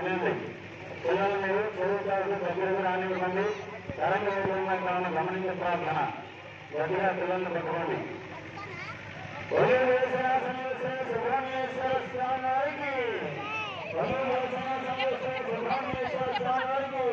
వినండి పిల్లలు మీరు చదువుతారు దగ్గరకు రానివ్వండి తరంగ విధంగా గమనించే ప్రార్థన గట్టిగా పిల్లల్ని పట్టుకోండి ఒరే వేసిన సమేశ్వర సుబ్రహ్మణ్యేశ్వర స్వామి వారికి ఒరే వేసిన సమేశ్వర సుబ్రహ్మణ్యేశ్వర స్వామి వారికి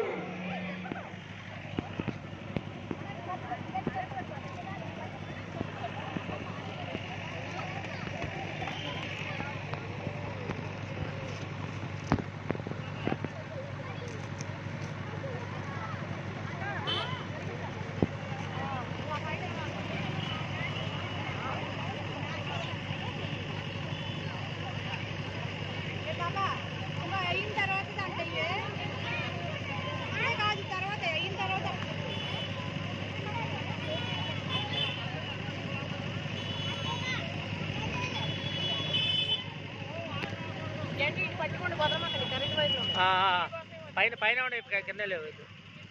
ఏ బాబా ఇంకా అయిన తర్వాత అంటే ఇప్పుడే కాదు తర్వాత అయిన తర్వాత ఏంటి ఇటు పట్టుకోండి భద్రమండి కరెంట్ వైర్లు ఆ, ఆ, పైన పైన ఉన్నాయి ఇక్కడ కింద లేవు ఇది.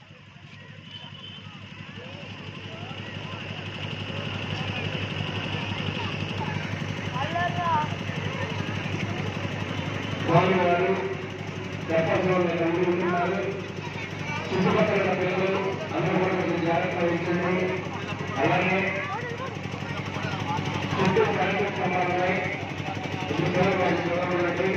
స్వామి వారు ప్రపంచంలో అందుకుంటున్నారు చుట్టుపక్కల పిల్లలు అందరూ కూడా కొంచెం జాగ్రత్త వహించండి అలాగే చుట్టూ కరెంటు స్తంభాలున్నాయి చుట్టూ వారి చూడండి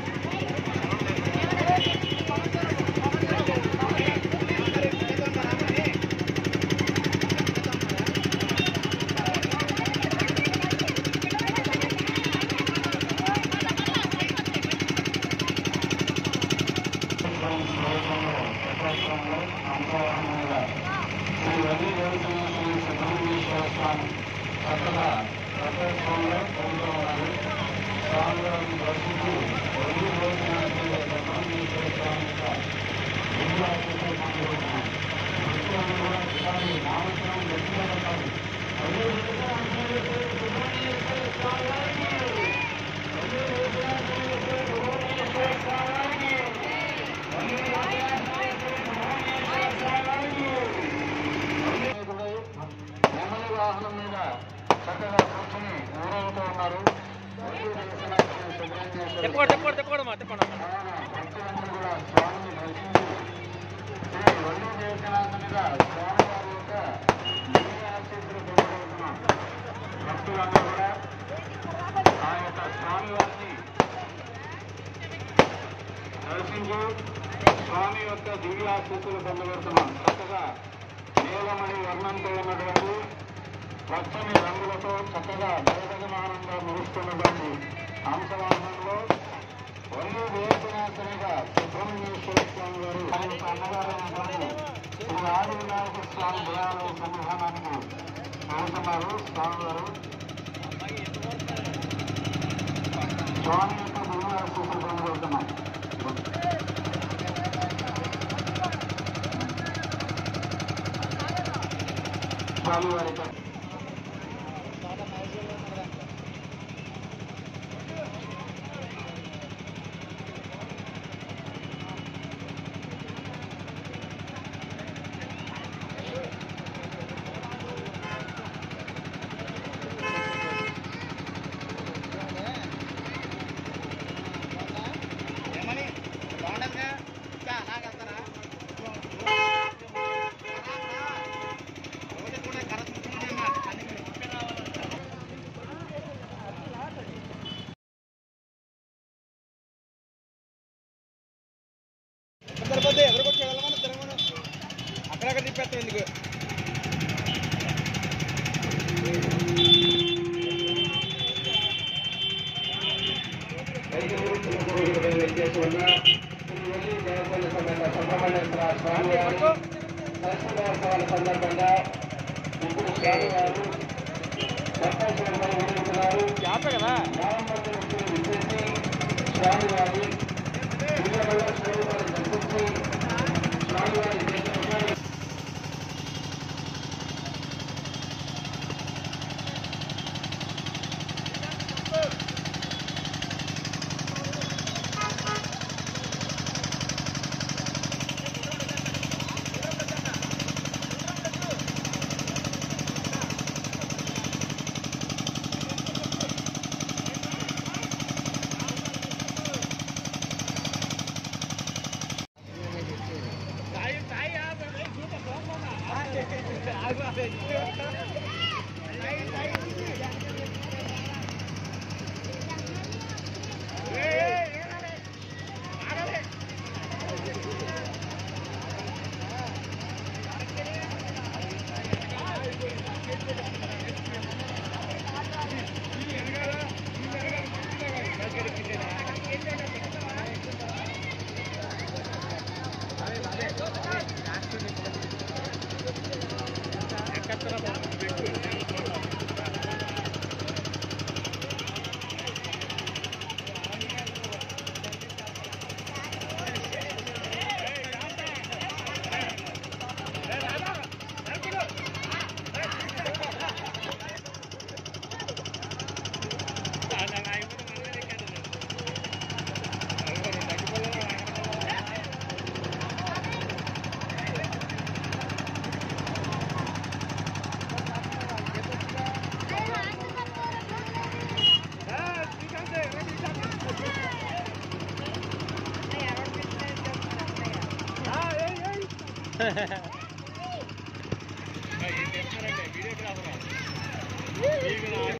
నెమలి వాహనం మీద చక్కగా కూర్చుని ఊరేగుతూ ఉన్నారు తిప్పకూడదు తిప్పకూడదు తిప్పకూడదు మా తిప్పండి భక్తులందరూ కూడా స్వామిని దర్శించి శ్రీ వల్లి దేవస్థానంగా స్వామివారి యొక్క దివ్య ఆశీస్సులు పొందుకుంటున్నాం భక్తులందరూ కూడా ఆ యొక్క స్వామివారిని దర్శించి స్వామి యొక్క దివ్య ఆశీస్సులు పొందబడుతున్నాం చక్కగా నీలమణి వర్ణంతో ఉన్నటువంటి పచ్చని రంగులతో చక్కగా వేదగమానంగా ముగుస్తున్నటువంటి హంసవాహనంలో వల్లి వేసనాథనిగా సుబ్రహ్మణ్యేశ్వర స్వామి వారు ఆయన అన్నగారైనటువంటి శ్రీ ఆది వినాయక స్వామి దేవాలయ సన్నిధానానికి వెళ్తున్నారు స్వామివారు స్వామి యొక్క దివ్య ఆశీస్సులు పొందబడుతున్నాం స్వామివారి యొక్క సరిపోతే ఎవరికొచ్చి వెళ్ళమని తిరగమని అక్కడక్కడ తిప్పేస్తాం ఎందుకు సందర్భంగా ఇప్పుడు స్వామివారు సంతోషంగా జాగ్రత్త కదా స్వామివారి స్వామివారి దర్శించి స్వామివారి దేశంలో వీడియోగ్రాఫర్